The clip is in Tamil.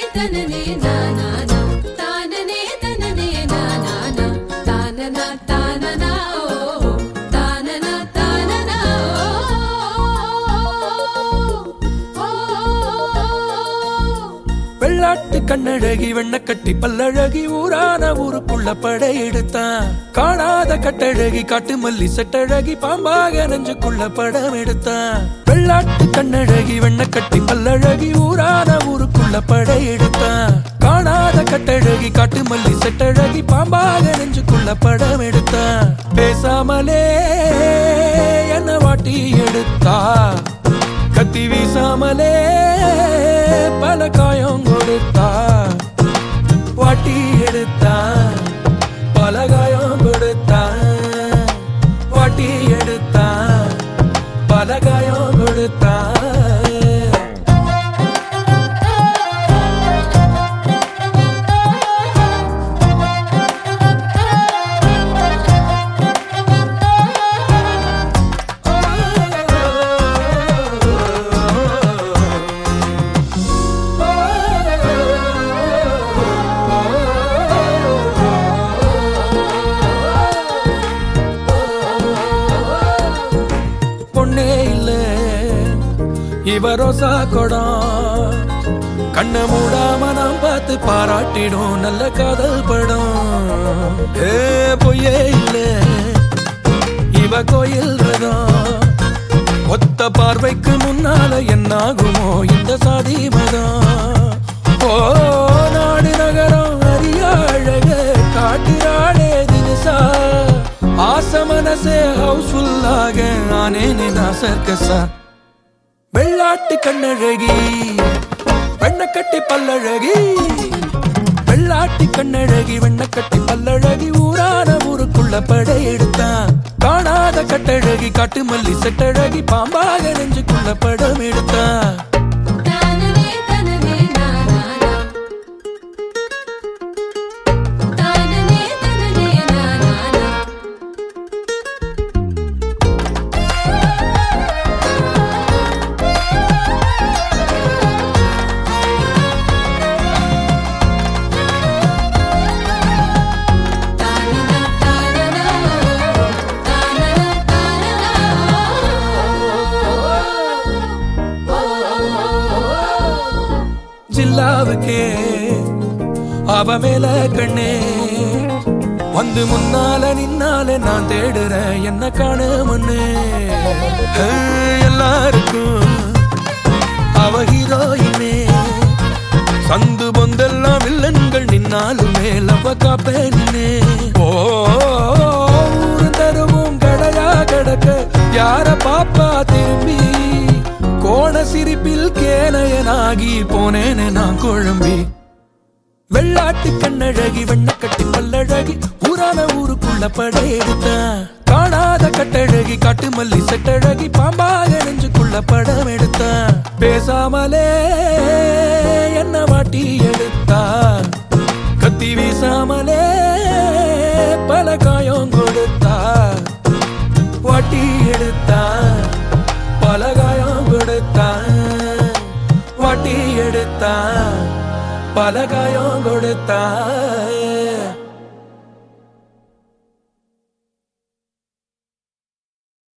தனனே நானானா தானனே தனனே நானானா தானனா தானனா ஓ தானனா தானனா ஓ வெள்ளாட்டு கண்ணழகி வெண்ணக்கட்டி பல்லழகி ஊரான ஊருக்குள்ள படையெடுத்தான் காணாத கட்டழகி காட்டு மல்லி செட்டழகி பாம்பாக நெஞ்சுக்குள்ள படம் எடுத்தான் வெள்ளாட்டு கண்ணழகி வெண்ணக்கட்டி பல்லழகி ஊரான ஊருக்குள்ள படையெடுத்தான் காணாத கட்டழகி காட்டு மல்லி செட்டழகி பாம்பாக நெஞ்சுக்குள்ள படம் எடுத்தான் பேசாமலே என்ன வாட்டி எடுத்தா கத்தி வீசாமலே பல காயம் கொடுத்தா வாட்டி எடுத்தா பல காயம் கொடுத்தா வாட்டி எடுத்தா பல காயம் கொடுத்தா பொண்ணே இல்ல இவ ரோசா கொடம் கண்ண மூடாம நாம் பார்த்து பாராட்டிடும் நல்ல காதல் படம் ஏ பொய்யே இல்ல இவ கோயில் ரதம் ஒத்த பார்வைக்கு முன்னால என்னாகுமோ இந்த சாதி மதம் ஓ நாடு நகரம் அறிய அழக காட்டிராடே தினசா ஆச மனசே ஹவுஸ்ஃபுல்லாக நானேனே நான் சர்க்கஸா வெள்ளாட்டு கண்ணழகி வெண்ணக்கட்டி பல்லழகி வெள்ளாட்டி கண்ணழகி வெண்ணக்கட்டி பல்லழகி ஊரான ஊருக்குள்ள படையெடுத்தான் காணாத கட்டழகி காட்டு மல்லி செட்டழகி பாம்பாக நெஞ்சுக்குள்ள படம் எடுத்தான் தானனே தனனே நானானா தானனே தனனே நானானா தானனா தானனா தானனா தானனா ஜில்லாவுக்கே அவ மேல கண்ணே வந்து முன்னால நின்னால நான் தேடுறேன் என்ன காண முன்னே ஹே, எல்லாருக்கும் அவ ஹீரோயினே சந்து பொந்தெல்லாம் வில்லன்கள் நின்னாலுமே லவ காப்பேனே ஓ ஊரு தருவும் கடையா கிடக்க யார பாப்பா திரும்பி கோண சிரிப்பில் கேனையனாகி போனேனே நான் குழம்பி வெள்ளாட்டு கண்ணழகி வெண்ணக்கட்டி பல்லழகி ஊரான ஊருக்குள்ள படையெடுத்தான் காணாத கட்டழகி காட்டு மல்லி செட்டழகி பாம்பாக நெஞ்சுக்குள்ள படம் எடுத்தான் பேசாமலே என்ன வாட்டி எடுத்தா கத்தி வீசாமலே பல காயம் கொடுத்தா வாட்டி எடுத்தா பல காயம் கொடுத்தா வாட்டி எடுத்தா பல காயம் கொடுத்தா